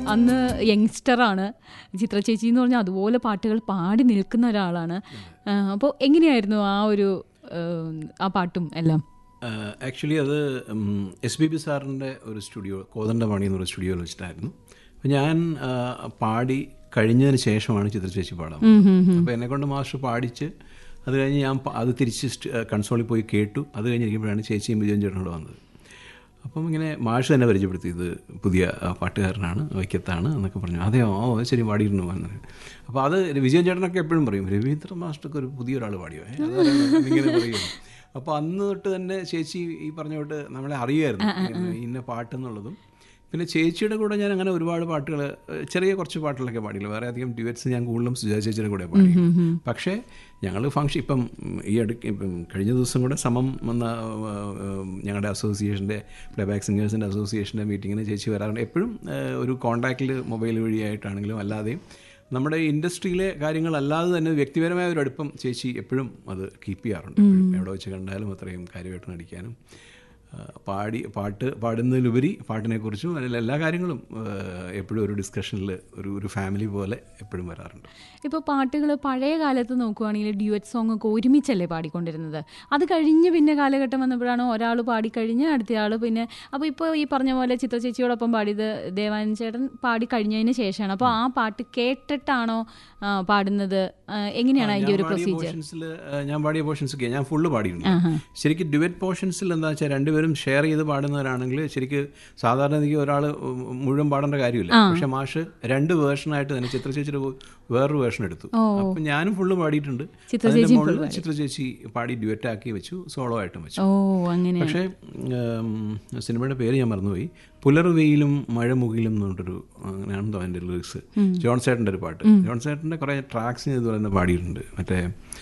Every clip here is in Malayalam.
അന്ന് യങ്സ്റ്ററാണ് ചിത്ര ചേച്ചി എന്ന് പറഞ്ഞാൽ അതുപോലെ പാട്ടുകൾ പാടി നിൽക്കുന്ന ഒരാളാണ് അപ്പോൾ എങ്ങനെയായിരുന്നു ആ ഒരു ഏഹ്, ആ പാട്ടും എല്ലാം ആക്ച്വലി അത് എസ് ബി ബി സാറിൻ്റെ ഒരു സ്റ്റുഡിയോ കോതണ്ടപാണി എന്നൊരു സ്റ്റുഡിയോയിൽ വെച്ചിട്ടായിരുന്നു അപ്പോൾ ഞാൻ ആ, പാടി കഴിഞ്ഞതിന് ശേഷമാണ് ചിത്ര ചേച്ചി പാടാൻ അപ്പോൾ എന്നെ കൊണ്ട് മാസ്റ്റർ പാടിച്ച് അത് കഴിഞ്ഞ് ഞാൻ പ- അത് തിരിച്ച് സ്റ്റ്- കൺസോളിൽ പോയി കേട്ടു അത് കഴിഞ്ഞിരിക്കുമ്പോഴാണ് ചേച്ചിയും വിജയൻ ചേട്ടനോട് വന്നത് അപ്പം ഇങ്ങനെ മാഷ് തന്നെ പരിചയപ്പെടുത്തി ഇത് പുതിയ ആ, പാട്ടുകാരനാണ് വൈക്കത്താണ് എന്നൊക്കെ പറഞ്ഞു അതെയോ ഓ അത് ശരി പാടിയിരുന്നു എന്ന് അപ്പോൾ അത് വിജയൻ ചേട്ടനൊക്കെ എപ്പോഴും പറയും രവീന്ദ്ര മാസ്റ്റർക്ക് ഒരു പുതിയൊരാൾ പാടിയോ ഏ, അതാരാണ്? എന്നിങ്ങനെ പറയും അപ്പോൾ അന്ന് തൊട്ട് തന്നെ ചേച്ചി ഈ പറഞ്ഞ തൊട്ട് നമ്മളെ അറിയുമായിരുന്നു ഇന്ന- ഇന്ന പാട്ടെന്നുള്ളതും പിന്നെ ചേച്ചിയുടെ കൂടെ ഞാൻ അങ്ങനെ ഒരുപാട് പാട്ടുകൾ ചെറിയ കുറച്ച് പാട്ടുകളൊക്കെ പാടിയില്ല വേറെ അധികം ഡ്യുവറ്റ്സ് ഞാൻ കൂടുതലും സുജാ ചേച്ചിയുടെ കൂടെ പാടി പക്ഷേ ഞങ്ങൾ ഫംഗ്ഷൻ ഇപ്പം ഈ അടുക്ക് ഇപ്പം കഴിഞ്ഞ ദിവസം കൂടെ സമം വന്ന ആ, ആ, ഞങ്ങളുടെ അസോസിയേഷൻ്റെ പ്ലേബാക്ക് സിംഗേഴ്സിൻ്റെ അസോസിയേഷൻ്റെ മീറ്റിങ്ങിന് ചേച്ചി വരാറുണ്ട് എപ്പോഴും ആ, ഒരു കോൺടാക്റ്റിൽ മൊബൈൽ വഴിയായിട്ടാണെങ്കിലും അല്ലാതെയും നമ്മുടെ ഇൻഡസ്ട്രിയിലെ കാര്യങ്ങളല്ലാതെ തന്നെ വ്യക്തിപരമായ ഒരു അടുപ്പം ചേച്ചി എപ്പോഴും അത് കീപ്പ് ചെയ്യാറുണ്ട് എപ്പോഴും എവിടെ വെച്ച് കണ്ടാലും അത്രയും കാര്യമായിട്ട് നടിക്കാനും ആ, പാടി പാട്ട് പാടുന്നതിലുപരി പാട്ടിനെക്കുറിച്ചും അതിൽ എല്ലാ കാര്യങ്ങളും ആ, എപ്പോഴും ഒരു ഡിസ്കഷനിൽ ഒരു ഒരു ഫാമിലി പോലെ എപ്പോഴും വരാറുണ്ട് ഇപ്പോൾ പാട്ടുകൾ പഴയ കാലത്ത് നോക്കുവാണെങ്കിൽ ഡ്യുവറ്റ് സോങ് ഒക്കെ ഒരുമിച്ചല്ലേ പാടിക്കൊണ്ടിരുന്നത് അത് കഴിഞ്ഞ് പിന്നെ കാലഘട്ടം വന്നപ്പോഴാണ് ഒരാൾ പാടിക്കഴിഞ്ഞ് അടുത്തയാൾ പിന്നെ അപ്പോൾ ഇപ്പോൾ ഈ പറഞ്ഞ പോലെ ചിത്ര ചേച്ചിയോടൊപ്പം പാടിയത് ദേവാനന്ദ ചേട്ടൻ പാടി കഴിഞ്ഞതിന് ശേഷമാണ് അപ്പോൾ ആ പാട്ട് കേട്ടിട്ടാണോ ആ, പാടുന്നത് ആ, എങ്ങനെയാണ് അതിൻ്റെ ഒരു പ്രൊസീജിയർ പോർഷൻസിൽ ഞാൻ പാടിയ പോർഷൻസ് ഒക്കെ ഞാൻ ഫുള്ള് പാടിയിട്ടുണ്ട് ശരിക്കും ഡുവറ്റ് പോർഷൻസിൽ എന്താ വെച്ചാൽ രണ്ടുപേരും ഷെയർ ചെയ്ത് പാടുന്നവരാണെങ്കിൽ ശരിക്ക് സാധാരണ എനിക്ക് ഒരാൾ മുഴുവൻ പാടേണ്ട കാര്യമില്ല പക്ഷെ മാഷ് രണ്ട് വേർഷനായിട്ട് തന്നെ ചിത്ര ചേച്ചിയുടെ വേറൊരു വേർഷൻ എടുത്തു അപ്പം ഞാനും ഫുള്ള് പാടിയിട്ടുണ്ട് ചിത്ര അതിന്റെ മുകളിൽ ചിത്ര ചേച്ചി പാടി ഡ്യുവറ്റ് ആക്കി വെച്ചു സോളോ ആയിട്ടും വെച്ചു ഓ അങ്ങനെ പക്ഷേ ഉം, സിനിമയുടെ പേര് ഞാൻ മറന്നുപോയി പുലർവെയിലും മഴമുകിലും എന്ന് പറഞ്ഞിട്ടൊരു അങ്ങനെയാണെന്നോ അതിൻ്റെ ലിറിക്സ് ജോൺ സേട്ടൻ്റെ ഒരു പാട്ട് ജോൺ സേട്ടൻ്റെ കുറേ ട്രാക്സ് ഇതുപോലെ തന്നെ പാടിയിട്ടുണ്ട് മറ്റേ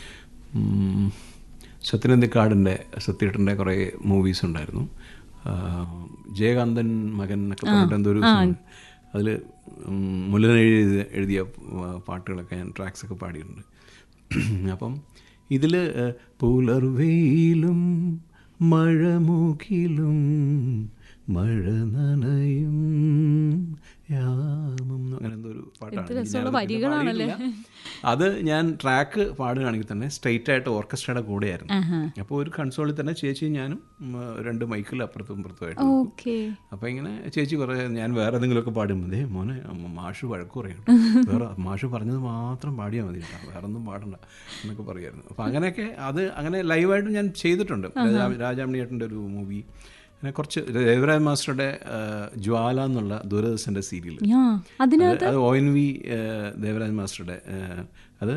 ഉം, സത്യനന്ദിക്കാടിൻ്റെ സത്യേട്ടൻ്റെ കുറേ മൂവീസ് ഉണ്ടായിരുന്നു ആ, ജയകാന്തൻ മകൻ എന്നൊക്കെ പറഞ്ഞിട്ട് എന്തോ ഒരു അതിൽ മുല്ലൻ എഴുതി എഴുതിയ ആ, പാട്ടുകളൊക്കെ ഞാൻ ട്രാക്സ് ഒക്കെ പാടിയിട്ടുണ്ട് അപ്പം ഇതിൽ പുലർവെയിലും മഴമുകിലും മഴ നനയും യാമം അങ്ങനെ എന്തോ ഒരു പാട്ടാണ് എനിക്ക് ഞാനത് പിന്നെ വരികളാണല്ലേ? പാടിയിട്ടില്ല. അത് ഞാൻ ട്രാക്ക് പാടുകയാണെങ്കിൽ തന്നെ സ്ട്രെയിറ്റ് ആയിട്ട് ഓർക്കസ്ട്രയുടെ കൂടെയായിരുന്നു അപ്പോൾ ഒരു കൺസോളിൽ തന്നെ ചേച്ചിയും ഞാനും ഉം, രണ്ട് മൈക്കിൽ അപ്പുറത്തും ഇപ്പുറത്തുമായിട്ട് നിൽക്കും. ഓക്കെ അപ്പോൾ ഇങ്ങനെ ചേച്ചി കുറേ ഞാൻ വേറെ എന്തെങ്കിലുമൊക്കെ പാടുമ്പോൾ ദേ മോനെ അമ്മ മാഷ് വഴക്ക് പറയണം വേറെ മാഷ് പറഞ്ഞത് മാത്രം പാടിയാൽ മതി കേട്ടോ വേറെ ഒന്നും പാടണ്ട എന്നൊക്കെ പറയുമായിരുന്നു അപ്പോൾ അങ്ങനെയൊക്കെ അത് അങ്ങനെ ലൈവായിട്ട് ഞാൻ ചെയ്തിട്ടുണ്ട് രാജാ രാജാമണി ചേട്ടൻ്റെ ഒരു മൂവി അങ്ങനെ കുറച്ച് ദേവരാജ് മാസ്റ്ററുടെ ആ, ജ്വാല എന്നുള്ള ദൂരദർശൻ്റെ സീരിയൽ ആ അതിനകത്ത് അത് ഒ എൻ വി ദേവരാജ് മാസ്റ്ററുടെ ആ, അത്